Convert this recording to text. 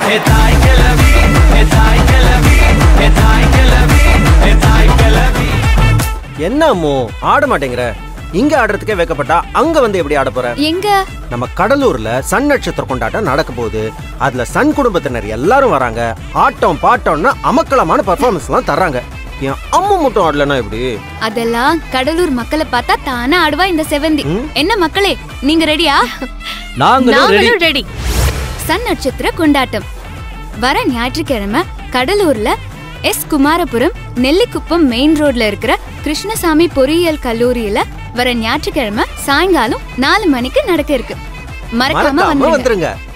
என்ன அம்மு ஆட மாட்டேங்கிற இங்க ஆடுறதுக்கே வைக்கப்பட்டா அங்க வந்து எப்படி ஆட போற எங்க நம்ம கடலூர்ல சன் நட்சத்திர கொண்டாட்டம் நடக்க போகுது அதுல சன் குடும்பத்தினர் எல்லாரும் வராங்க ஆட்டம் பாட்டம்னு அமக்கலமான பர்ஃபார்மன்ஸ் எல்லாம் தர்றாங்க என் அம்மு மட்டும் ஆடலன்னா எப்படி அதெல்லாம் கடலூர் மக்களை பார்த்தா தானே ஆடுவா இந்த செவந்தி ம். என்ன மக்களே நீங்க ரெடியா நாங்களும் ரெடி நாங்களும் ரெடி சன் நட்சத்திர கொண்டாட்டம் வர ஞாயிற்றுக்கிழமை கடலூர்ல எஸ் குமாரபுரம் நெல்லிக்குப்பம் மெயின் ரோட்ல இருக்கிற கிருஷ்ணசாமி பொறியியல் கல்லூரியில வர ஞாயிற்றுக்கிழமை சாயங்காலம் நாலு மணிக்கு நடக்க இருக்கு மறக்காம மறக்காம வந்துருங்க வந்துருங்க